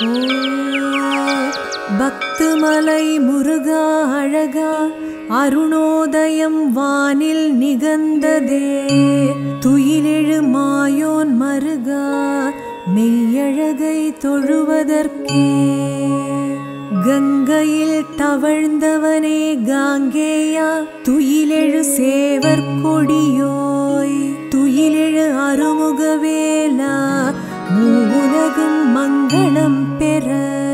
பக்துமலை முருகா அழகா அருணோதயம் வானில் நிகழ்ந்ததே துயிலெழு மாயோன் மருகா மெய்யழகை தொழுவதற்கே கங்கையில் தவழ்ந்தவனே காங்கேயா துயிலெழு சேவர் கொடியோய் துயிலெழு அருமுகவேலா மூவுலகும் மங்களம் பெற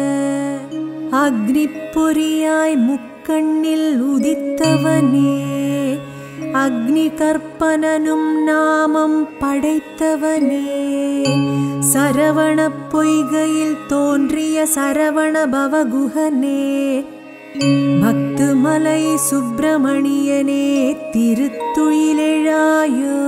அக்னி பொறியாய் முக்கண்ணில் உதித்தவனே அக்னி கற்பனனும் நாமம் படைத்தவனே சரவண பொய்கையில் தோன்றிய சரவண பவகுகனே பக்துமலை சுப்பிரமணியனே திருத்துயிலெழாயோ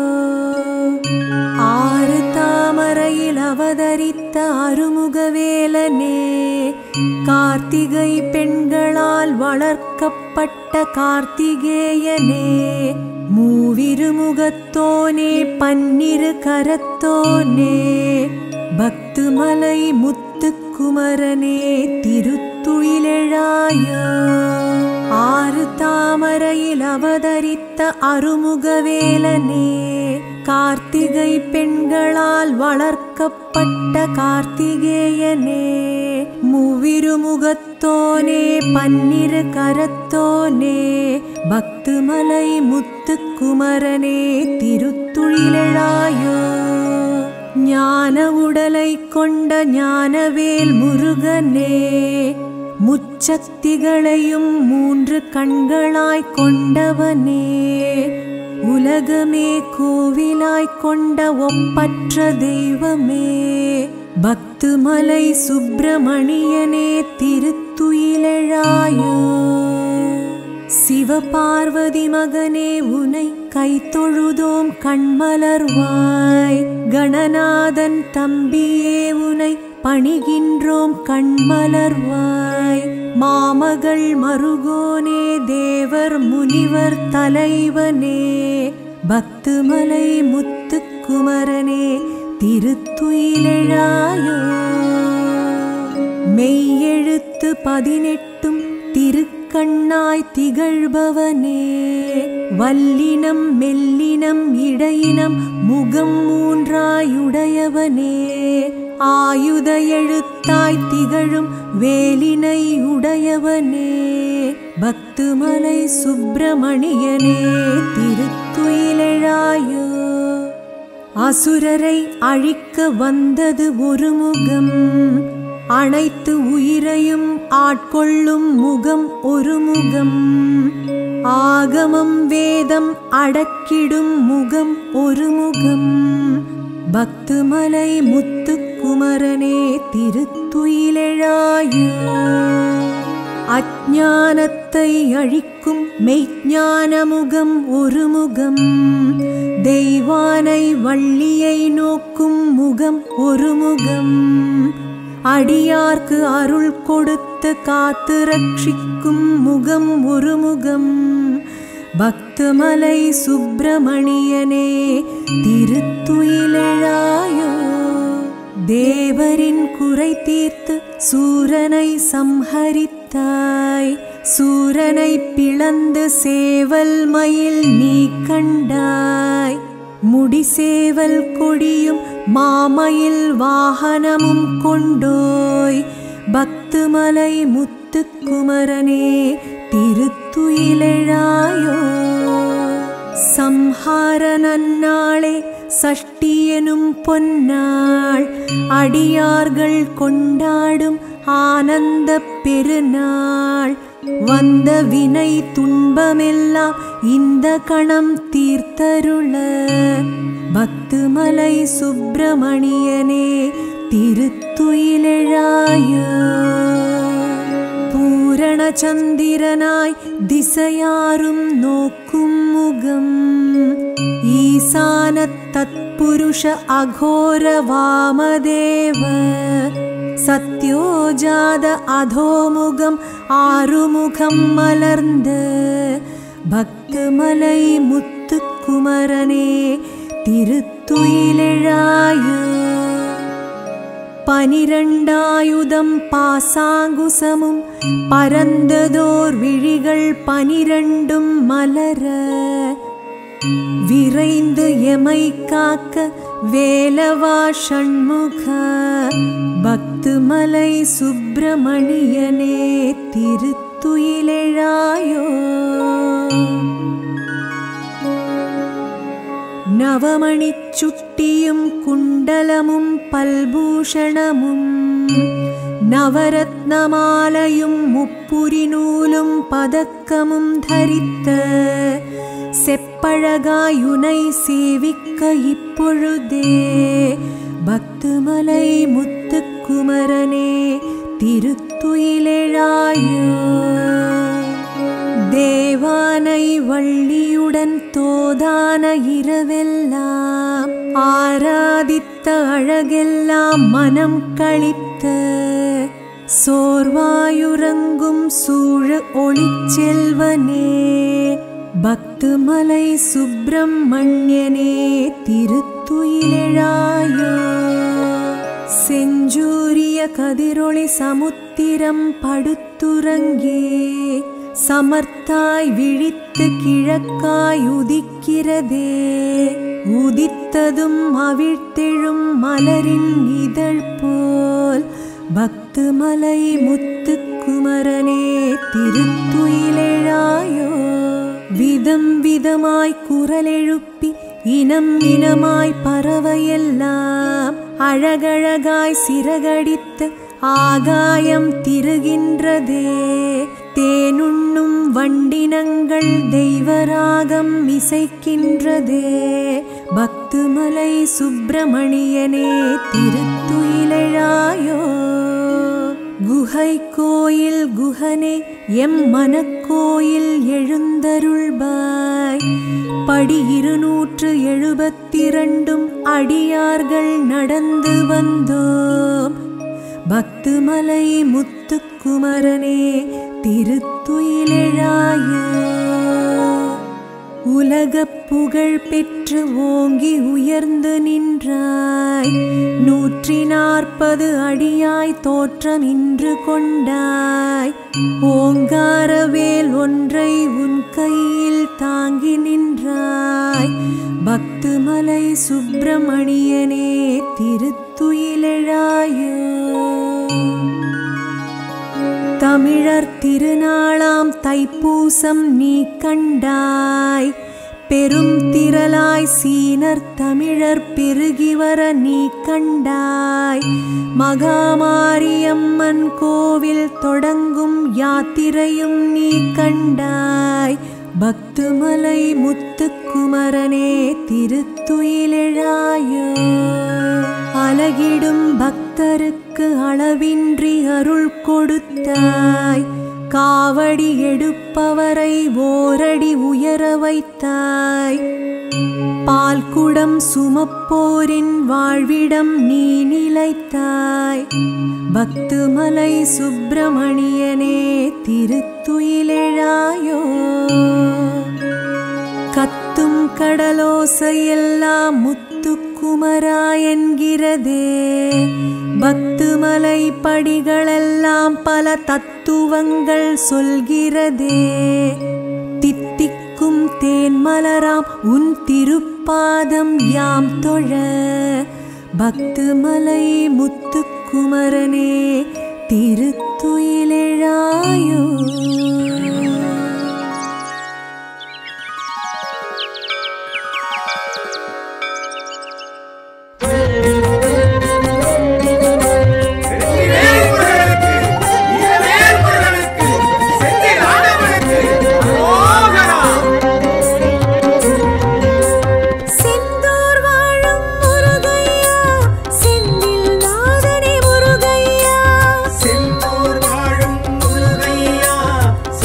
ஆறு தாமரையில் அவதரித்த அருமுகவேலனே கார்த்திகை பெண்களால் வளர்க்கப்பட்ட கார்த்திகேயனே மூவிருமுகத்தோனே பன்னிரு கரத்தோனே பக்துமலை முத்துக்குமரனே திருத்துயிலெழாயோ ஆறு தாமரையில் அவதரித்த அருமுகவேலனே கார்த்திகை பெண்களால் வளர்க்கப்பட்ட கார்த்திகேயனே மூவிருமுகத்தோனே பன்னிரு கரத்தோனே பக்துமலை முத்துக்குமரனே திருத்துழிலழாயோ ஞான உடலை கொண்ட ஞானவேல் முருகனே முச்சக்திகளையும் மூன்று கண்களாய் கொண்டவனே உலகமே கோவிலாய் கொண்ட ஒப்பற்ற தெய்வமே பக்துமலை சுப்பிரமணியனே திருத்துயிலழாயோ சிவபார்வதி மகனே உனை கை தொழுதோம் கண்மலர்வாய் கணநாதன் தம்பியே உனை பணிகின்றோம் கண்மலர்வாய் மாமகள் மருகோனே தேவர் முனிவர் தலைவனே பக்துமலை முத்துக்குமரனே திருத்துயிலழாயோ மெய்யெழுத்து பதினெட்டும் திருக்கண்ணாய் திகழ்பவனே வல்லினம் மெல்லினம் இடையினம் முகம் மூன்றாயுடையவனே ஆயுத எழுத்தாய் திகழும் வேலினை உடையவனே பக்துமலை சுப்பிரமணியனே திருத்துயிலழாயோ அசுரரை அழிக்க வந்தது ஒரு முகம் அனைத்து உயிரையும் ஆட்கொள்ளும் முகம் ஒரு முகம் ஆகமம் வேதம் அடக்கிடும் முகம் ஒரு முகம் பக்துமலை முத்துக்குமரனே திருத்துயிலெழாயோ அஞ்ஞானத்தை அழிக்கும் மெய்ஞான முகம் ஒரு முகம் தெய்வானை வள்ளியை நோக்கும் முகம் ஒரு முகம் அடியார்க்கு அருள் கொடுத்து காத்து ரட்சிக்கும் முகம் ஒரு முகம் பக்தமலை சுப்பிரமணியனே திருத்துயிலழாயோ தேவரின் குறை தீர்த்து சூரனை சம்ஹரித்தாய் சூரனை பிளந்து சேவல் மயில் நீ கண்டாய் முடிசேவல் கொடியும் மாமயில் வாகனமும் கொண்டோய் பக்துமலை முத்துக்குமரனே திருத்துயிலெழாயோ சம்ஹார நன்னாளே சஷ்டியெனும் பொன்னாள் அடியார்கள் கொண்டாடும் ஆனந்த பெருநாள் வந்த வினை துன்பமெல்லாம் இந்த கணம் தீர்த்தருள பக்துமலை சுப்பிரமணியனே திருத்துயிலெழாயோ பூரண சந்திரனாய் திசையாரும் நோக்கும் முகம் ஈசான தத்புருஷ அகோர வாமதேவ சத்யோஜாத அதோமுகம் ஆறுமுகம் மலர்ந்த பக்தமலை முத்துக்குமரனே திருத்துயிலெழாயோ பனிரண்டாயுதம் பாசாங்குசமும் பரந்ததோர் விழிகள் பனிரண்டும் மலர விரைந்து எமை காக்க வேலவா ஷண்முக பக்துமலை சுப்பிரமணியனே திருத்துயிலெழாயோ நவமணிச் சுட்டியும் குண்டலமும் பல்பூஷணமும் நவரத்னமாலையும் முப்புரி நூலும் பதக்கமும் தரித்த செப்பழகாயுனை சேவிக்க இப்பொழுதே பக்துமலை முத்துக்குமரனே திருத்துயிலெழாயோ தேவானை வள்ளியுடன் தோதான இரவெல்லாம் ஆராதித்த அழகெல்லாம் மனம் கழித்த சோர்வாயுறங்கும் சூழ ஒளிச்செல்வனே பக்துமலை சுப்பிரமணியனே திருத்துயிலெழாயோ செஞ்சூரிய கதிரொளி சமுத்திரம் படுத்துறங்கே சமர்த்தாய் விழித்து கிழக்காய் உதிக்கிறதே உதித்ததும் அவிழ்த்தெழும் மலரின் இதழ் போல் பக்துமலை முத்துக்குமரனே திருத்துயிலெழாயோ விதம் விதமாய் குரலெழுப்பி இனம் இனமாய் பறவையெல்லாம் அழகழகாய் சிறகடித்து ஆகாயம் திருகின்றதே தேனுண்ணும் வண்டினங்கள் தெய்வராகம் இசைக்கின்றதே பக்துமலை சுப்பிரமணியனே திருத்துயிலெழாயோ குகை கோயில் குகனே எம் மனக்கோயில் எழுந்தருள்பாய் படி இருநூற்று எழுபத்திரண்டும் அடியார்கள் நடந்து வந்தோம் பக்துமலை முத்துக்குமரனே திருத்துயிலெழாயோ உலகப் புகழ் பெற்று ஓங்கி உயர்ந்து நின்றாய் நூற்றி நாற்பது அடியாய் தோற்றம் இன்று கொண்டாய் ஓங்காரவேல் ஒன்றை உன் கையில் தாங்கி நின்றாய் பக்துமலை சுப்பிரமணியனே திருத்துயிலெழாயோ தமிழர் திருநாளாம் தைப்பூசம் நீ கண்டாய் பெரும் திரளாய் சீனர் தமிழர் பெருகி வர நீ கண்டாய் மகாமாரியம்மன் கோவில் தொடங்கும் யாத்திரையும் நீ கண்டாய் பக்துமலை முத்துக்குமரனே திருத்துயிலெழாயோ அலகிடும் பக்தருக்கு அளவின்றி அருள் கொடுத்தாய் காவடி எடுப்பவரை ஓரடி உயர வைத்தாய் பால்குடம் சுமப்போரின் வாழ்விடம் நீ நிலைத்தாய் பக்துமலை சுப்பிரமணியனே திருத்துயிலெழாயோ கத்தும் கடலோசையெல்லாம் முத்துக்குமரா என்கிறதே பக்துமலை படிகளெல்லாம் பல தத்துவங்கள் சொல்கிறதே தித்திக்கும் தேன்மலராம் உன் திருப்பாதம் யாம் தொழ பக்துமலை முத்துக்குமரனே திருத்துயிலெழாயோ வேல்முருகனுக்கு, வீரவேல்முருகனுக்கு, செந்தில் ஆண்டவனுக்கு, அரோகரா. செந்தூர் வாழும் முருகையா செந்தில் நாதனே முருகையா செந்தூர் வாழும் முருகையா,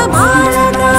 சிவபாலகா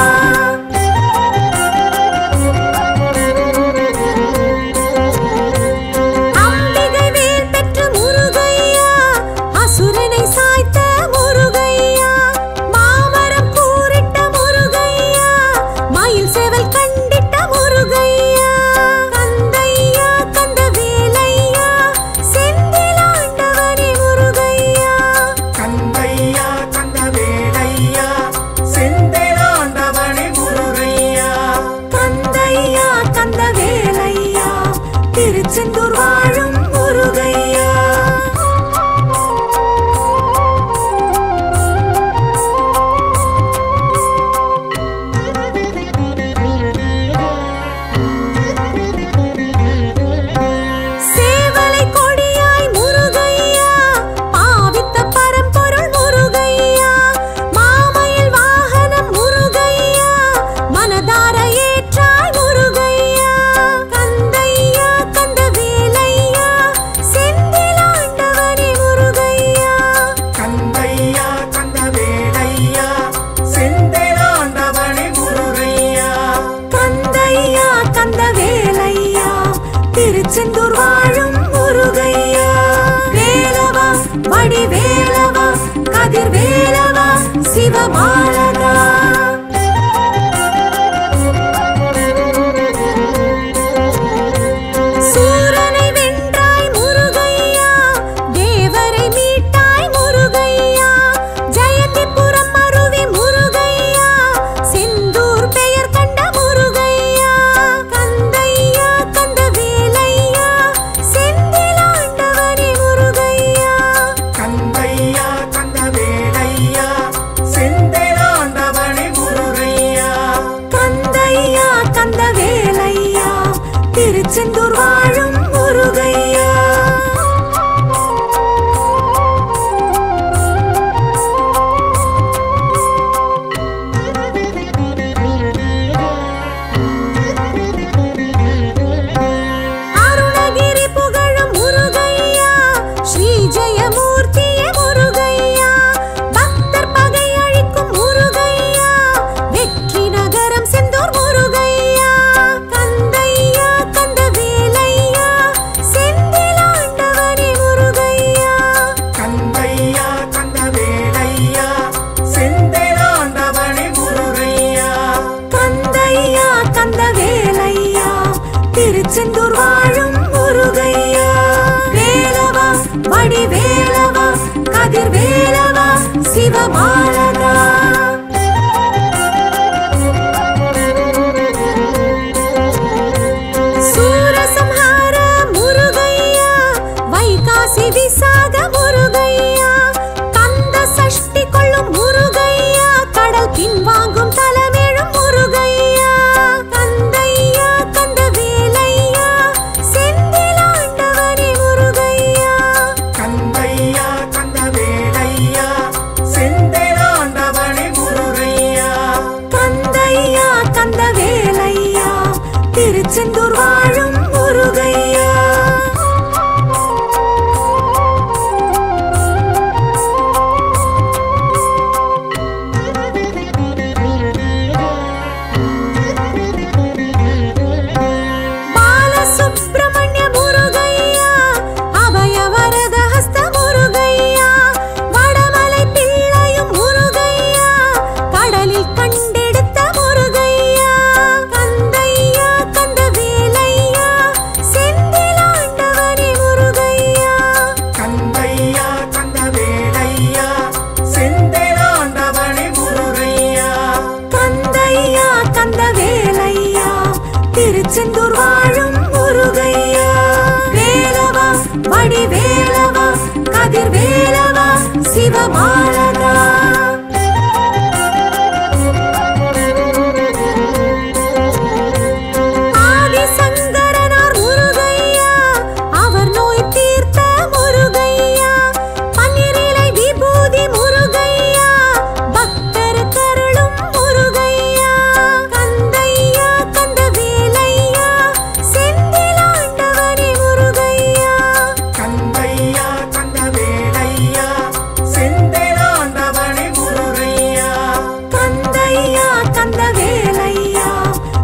அம்பிகை வேல் பெற்ற முருகையா அசுரனை சாய்த்த முருகையா மாமரம் கூறிட்ட முருகையா மயில் செவல் கண்டிட்ட முருகையா கந்தையா கந்த வேலையா செந்திலாண்டவனே முருகையா கந்தையா கந்தவேலையா செந்திலாண்டவனே முருகையா கந்தையா கந்த வேலையா திருச்செந்தூர் வாழும் முருகையா சேவலை கொடியாய் முருகையா பாவித்த பரம்பொருள் முருகையா மாமயில் வாகனம் முருகையா மனதார ஏற்றாய் முருகையா கந்தையா கந்த வேலையா செந்திலாண்டவனே முருகையா கந்தையா கந்தவேலையா செந்திலாண்டவனே முருகையா கந்தையா கந்த வேலையா திருச்செந்தூர் வாழும் முருகையா வேலவா வடி வேலவா கதிர் வேலவா சிவபாலகா சூரனை வென்றாய் முருகையா தேவரை மீட்டாய் முருகையா ஜெயந்திபுரம் அருவி முருகையா செந்தூர் பெயர் கண்ட முருகையா கந்தையா கந்த வேலையா செந்திலாண்டவனே முருகையா கந்தையா கந்தவேலையா செந்திலாண்டவனே முருகையா கந்தையா கந்த வேலையா திருச்செந்தூர் வாழும் முருகையா அருணகிரி புகழும் முருகையா ஸ்ரீ ஜெயமூர்த்தியே முருகையா பக்தர் பகை அழிக்கும் முருகையா வெற்றி நகரம் செந்தூர் முருகையா கந்தையா கந்த வேலையா செந்திலாண்டவனே முருகையா கந்தையா கந்தவேலையா செந்திலாண்டவனே முருகையா கந்தையா கந்த வேலையா திருச்செந்தூர் வாழும் முருகையா வேலவா வடி வேலவா கதிர் வேலவா சிவபாலகா சூரசம்ஹார முருகையா வைகாசி விசாக முருகையா கந்த சஷ்டி கொள்ளும் முருகையா கடல் பின்வாங்கும் தலமேழும் முருகையா கந்தையா கந்த வேலையா செந்திலாண்டவனே முருகையா கந்தையா கந்தவேலையா செந்திலாண்டவனே முருகையா கந்தையா கந்த வேலையா திருச்செந்தூர் வாழும் முருகையா பாலசுப்ரமணிய முருகையா அபயவரத ஹஸ்த முருகையா வடமலை பிள்ளையும் முருகையா கடலில் கண்டெடுத்த முருகையா கந்தையா கந்த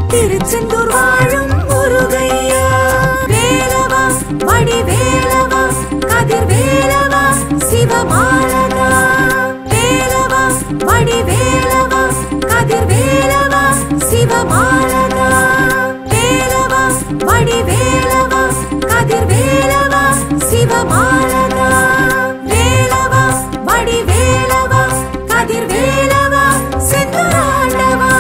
திருச்செந்தூர் வாழும் முருகையா வேலவா வடி வேலவா கதிர் வேலவா சிவமாலகா வேலவா வடி வேலவா கதிர் வேலவா சிவமாலகா வேலவா வடி வேலவா கதிர் வேலவா சிவமாலகா வேலவா வடி வேலவா கதிர் வேலவா செந்தூராண்டவா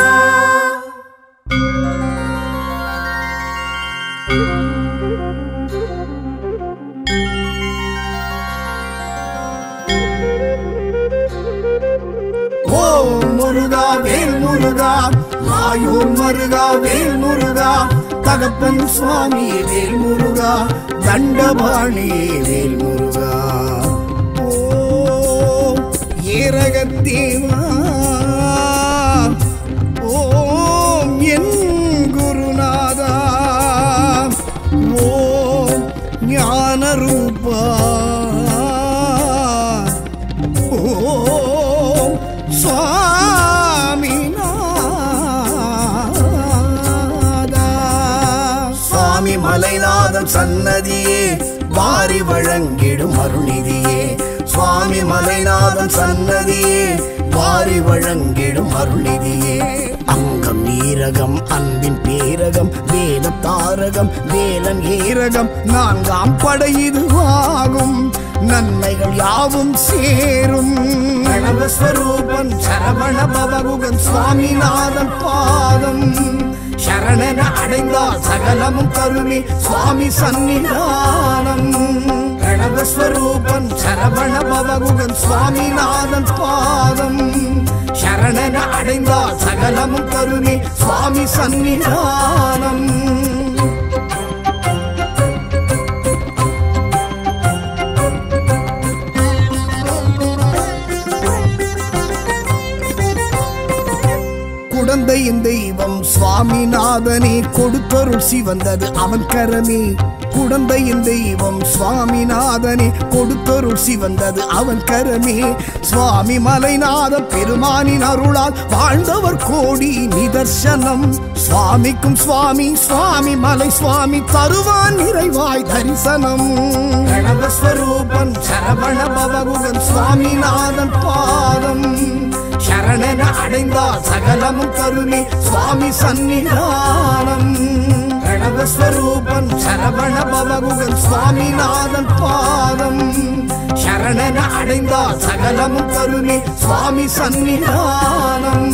ஓ முருகா வேல் முருகா மாயூர் மருகா வேல் முருகா தகப்பன் சுவாமி வேல் முருகா தண்டபாணி வேல் முருகா ஓ ஏரகத்தேவா ஓம் என் குருநாதா ஓம் ஞானரூபா ஓம் சுவாமிநாதா சுவாமி மலைநாதம் சன்னதியே வாரி வழங்கிடும் அருள்நிதியே சுவாமி மலைநாதம் சன்னதியே வாரி வழங்கிடும் அருள்நிதியே அங்கம் நீரகம் அன்பின் பேரகம் வேத தாரகம் வேலன் ஏரகம் நான்காம் படை இதுவாகும் நன்மைகள் யாவும் சேரும் கணவஸ்வரூபன் சரவண பவகுகன் சுவாமிநாதன் பாதம் சரணன அடைந்தால் சகலமும் கருமி சுவாமி சன்னிதானம் கணவஸ்வரூபன் சரவண பவகுகன் சுவாமிநாதன் பாதம் சரணன அடைந்தால் சகலமும் கருமி சுவாமி சன்னிதானம் குடந்தையின் தெய்வம் சுவாமிநாதனே கொடுத்தருள் சிவந்தது அவன் கரமே குடந்தையின் தெய்வம் சுவாமிநாதனே கொடுத்தருள் சிவந்தது அவன் கரமே சுவாமி மலைநாத பெருமானின் அருளால் வாழ்ந்தவர் கோடி நிதர்சனம் சுவாமிக்கும் சுவாமி சுவாமி மலை சுவாமி தருவான் நிறைவாய் தரிசனம் கணவஸ்வரூபன் சரவண பவகுகன் சுவாமிநாதன் பாதம் சரணன அடைந்தால் சகலமும் கருணி சுவாமி சன்னிதானம் கணவஸ்வரூபன் சரவண பவகுகன் சுவாமிநாதன் பாதம் சரணன அடைந்தால் சகலமும் கருணி சுவாமி சன்னிதானம்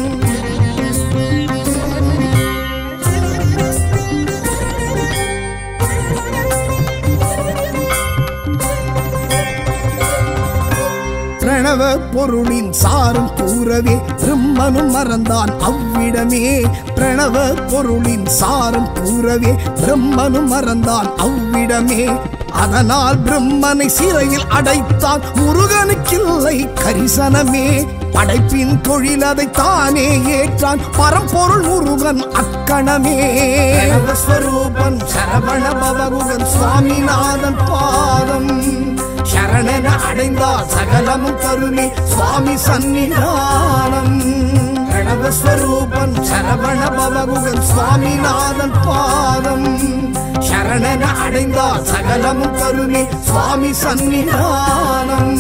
பிரணவ பொருளின் சாரம் கூறவே பிரம்மனும் மறந்தான் அவ்விடமே பிரணவ பொருளின் சாரம் கூறவே பிரம்மனும் மறந்தான் அவ்விடமே அதனால் பிரம்மனை சிறையில் அடைத்தான் முருகனுக்கில்லை கரிசனமே படைப்பின் தொழில் அதை தானே ஏற்றான் பரம்பொருள் முருகன் அக்கணமே ஸ்வரூபன் சரவண பவகுகன் சுவாமிநாதன் பாதம் சரணன அடைந்தால் சகலமும் கருணி சுவாமி சன்னிதானம் கணவஸ்வரூபன் சரவண பவகுகன் சுவாமிநாதன் பாதம் சரணன அடைந்தால் சகலமும் கருணி சுவாமி சன்னிதானம்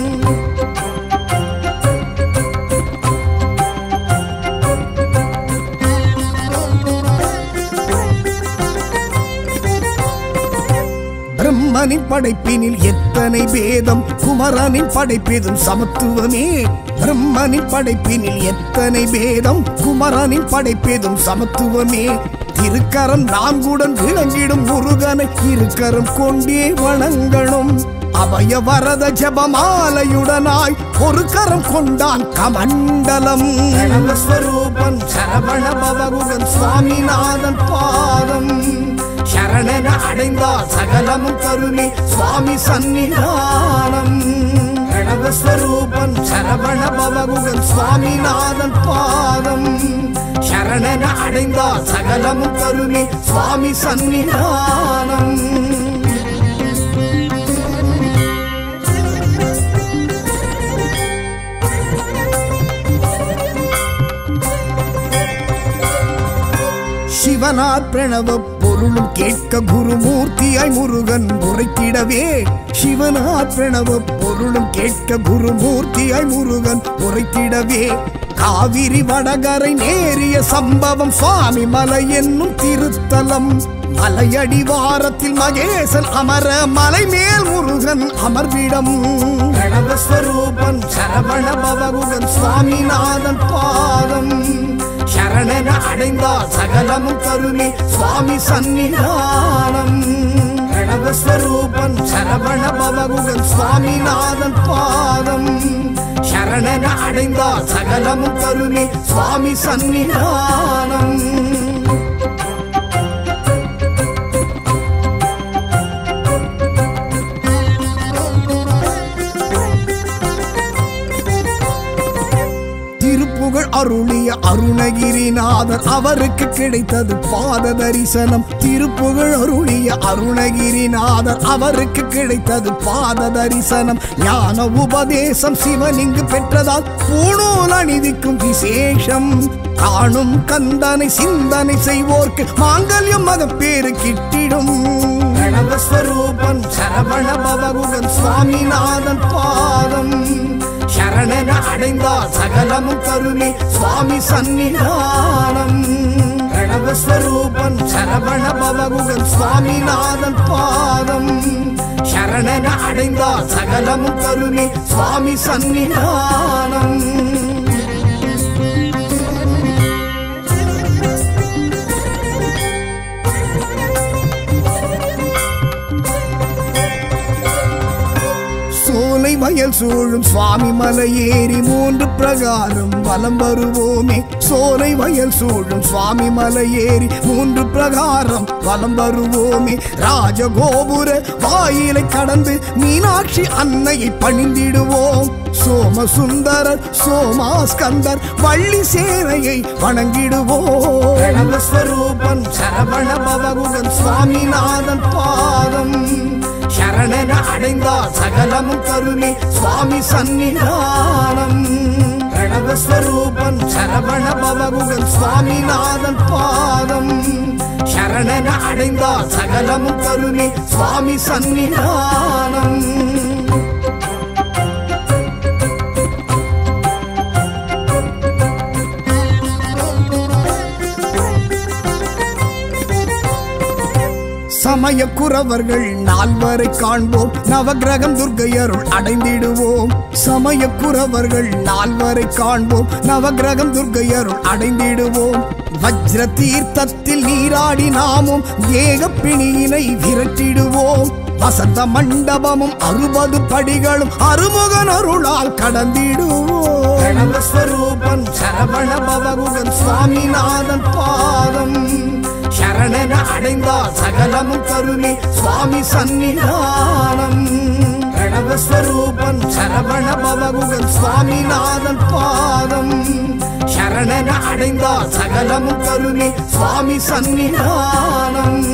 பிரம்மனின் படைப்பினில் எத்தனை பேதம் குமரனின் படைப்பெதும் சமத்துவமே பிரம்மனின் படைப்பினில் எத்தனை பேதம் குமரனின் படைப்பெதும் சமத்துவமே திருக்கரம் நான்குடன் விளங்கிடும் முருகனை இருக்கரம் கொண்டே வணங்கணும் அபய வரத ஜபமாலையுடனாய் ஒரு கரம் கொண்டான் கமண்டலம் ஸ்வரூபன் சரவண பவகுகன் சுவாமிநாதன் பாதம் சரணன அடைந்தால் சகலமும் கருணி சுவாமி சன்னிதானம் கணவஸ்வரூபன் சரவண பவகுகன் சுவாமிநாதன் பாதம் சரணன அடைந்தால் சகலமும் கருணி சுவாமி சன்னிதானம் சிவனார் பிரணவ பொருளும் கேட்க குருமூர்த்தியாய் முருகன் உரைத்திடவே சிவனார் பிரணவ பொருளும் கேட்க குருமூர்த்தியாய் முருகன் உரைத்திடவே காவிரி வடகரை நேரிய சம்பவம் சுவாமி மலை என்னும் திருத்தலம் மலையடிவாரத்தில் மகேசன் அமர மலை மேல் முருகன் அமர்விடம் பிரணவஸ்வரூபன் சரவண பவகுகன் சுவாமிநாதன் பாதம் சரணன அடைந்தால் சகலமும் கருணி சுவாமி சன்னிதானம் பிரணவஸ்வரூபன் சரவண பவகுகன் சுவாமிநாதன் பாதம் சரணன அடைந்தால் சகலமும் கருணி சுவாமி சன்னிதானம் திருப்புகழ் அருளிய அருணகிரிநாதர் அவருக்கு கிடைத்தது பாத தரிசனம் திருப்புகழ் அருளிய அருணகிரிநாதர் அவருக்கு கிடைத்தது பாத தரிசனம் ஞான உபதேசம் சிவன் இங்கு பெற்றதால் பூணூல் அணிவிக்கும் விசேஷம் காணும் கந்தனை சிந்தனை செய்வோர்க்கு மாங்கல்யம் மகப்பேறு கிட்டிடும் பிரணவஸ்வரூபன் சரவண பவகுகன் சுவாமிநாதன் பாதம் சரணன அடைந்தால் சகலமும் கருணி சுவாமி சன்னிதானம் பிரணவஸ்வரூபன் சரவண பவகுகன் சுவாமிநாதன் பாதம் சரணன அடைந்தால் சகலமும் கருணி சுவாமி சன்னிதானம் சோலை வயல் சூழும் சுவாமி மலை ஏறி மூன்று பிரகாரம் வலம் வருவோமே சோலை வயல் சூழும் சுவாமி மலை ஏறி மூன்று பிரகாரம் வலம் வருவோமே ராஜகோபுர வாயிலை கடந்து மீனாட்சி அன்னையை பணிந்திடுவோம் சோமசுந்தரர் சோமாஸ்கந்தர் வள்ளி சேனையை வணங்கிடுவோம் பிரணவஸ்வரூபன் சரவண பவகுகன் சுவாமிநாதன் பாதம் சரணன அடைந்தால் சகலமும் கருணி சுவாமி சன்னிதானம் பிரணவஸ்வரூபன் சரவண பவகுகன் சுவாமிநாதன் பாதம் சரணன அடைந்தால் சகலமும் கருணி சுவாமி சன்னிதானம் சமய குறவர்கள் நால்வரை காண்போம் நவகிரகம் துர்க்கையருள் அடைந்திடுவோம் சமய குறவர்கள் நால்வரை காண்போம் நவகிரகம் துர்க்கையருள் அடைந்திடுவோம் வஜ்ர தீர்த்தத்தில் நீராடி நாமும் ஏக பிணியினை விரட்டிடுவோம் வசந்த மண்டபமும் அறுபது படிகளும் அருமுகன் அருளால் கடந்திடுவோம் பிரணவஸ்வரூபன் சரவண பவகுகன் சுவாமிநாதன் பாதம் சரணன அடைந்தால் சகலமும் கருணி சுவாமி சன்னிதானம் பிரணவஸ்வரூபன் சரவண பவகுகன் சுவாமிநாதன் பாதம் சரணன அடைந்தால் சகலமும் கருணி சுவாமி சன்னிதானம்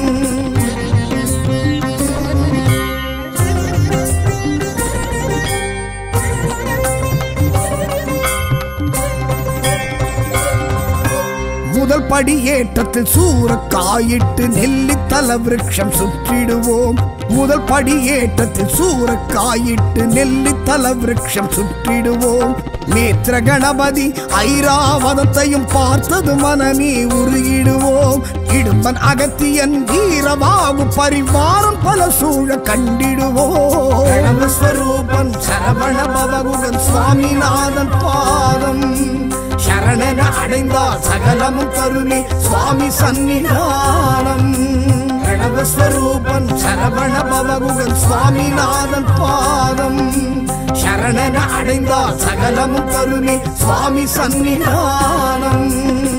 முதல் படி ஏற்றத்தில் சூறக்காயிட்டு நெல்லித்தல விருட்சம் சுற்றிடுவோம் முதல் படி ஏற்றத்தில் சூறக்காயிட்டு நெல்லித்தல விருட்சம் சுற்றிடுவோம் நேத்திர கணபதி ஐராவதத்தையும் பார்த்தது மனமே உருகிடுவோம் இடும்பன் அகத்தியன் வீரவாகு பரிவாரம் பல சூழ கண்டிடுவோம் பிரணவஸ்வரூபன் சரவண பவகுகன் சுவாமிநாதன் பாதம் சரணன அடைந்தால் சகலமும் கருணி சுவாமி சன்னிதானம் பிரணவஸ்வரூபன் சரவண பவகுகன் சுவாமிநாதன் பாதம் சரணன அடைந்தால் சகலமும் கருணி சுவாமி சன்னிதானம்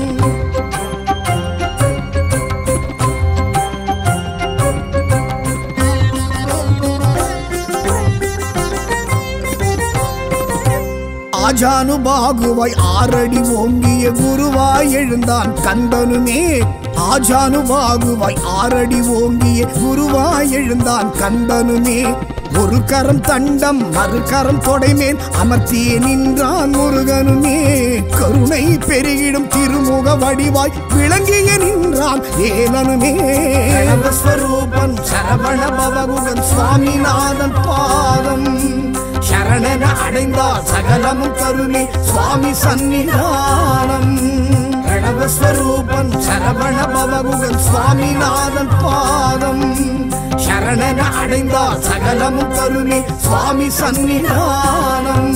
ஆஜானுபாகுவாய் ஆறடி ஓங்கிய குருவாய் எழுந்தான் கந்தனுமே ஆஜானுபாகுவாய் ஆறடி ஓங்கிய குருவாய் எழுந்தான் கந்தனுமே ஒரு கரம் தண்டம் மறு கரம் தொடைமேல் அமர்த்தியே நின்றான் முருகனுமே கருணை பெருகிடும் திருமுக வடிவாய் விளங்கிய நின்ற நின்றான் ஏலனுமே ஸ்வரூபன் சரவண பவகுகன் சுவாமிநாதன் பாதம் சரணன அடைந்தால் சகலமும் கருணை சுவாமி சன்னிதானம் பிரணவஸ்வரூபன் சரவண பவகுகன் சுவாமிநாதன் பாதம் சரணன அடைந்தால் சகலமும் கருணை சுவாமி சன்னிதானம்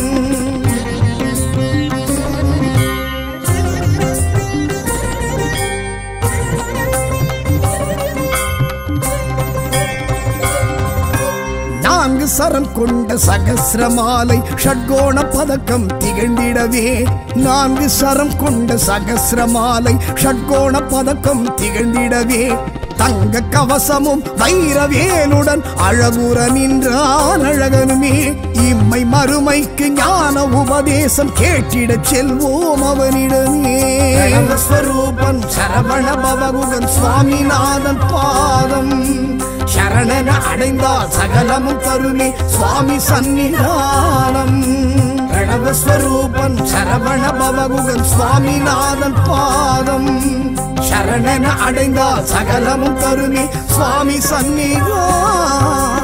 நான்கு சரம் கொண்ட சகசிரமாலை ஷட்கோண பதக்கம் திகழ்ந்திடவே நான்கு சரம் கொண்ட சகசிரமாலை ஷட்கோண பதக்கம் திகழ்ந்திடவே தங்க கவசமும் வைரவேலுடன் அழகுற நின்றான் அழகனுமே இம்மை மறுமைக்கு ஞான உபதேசம் கேட்டிடச் செல்வோம் அவனிடமே ஸ்வரூபன் சரவண பவகுகன் சுவாமிநாதன் பாதம் சரணன அடைந்தால் சகலமும் கருணை சுவாமி சன்னிதானம் பிரணவஸ்வரூபன் சரவண பவகுகன் சுவாமிநாதன் பாதம் சரணன அடைந்தால் சகலமும் கருணை சுவாமி சன்னிதானம்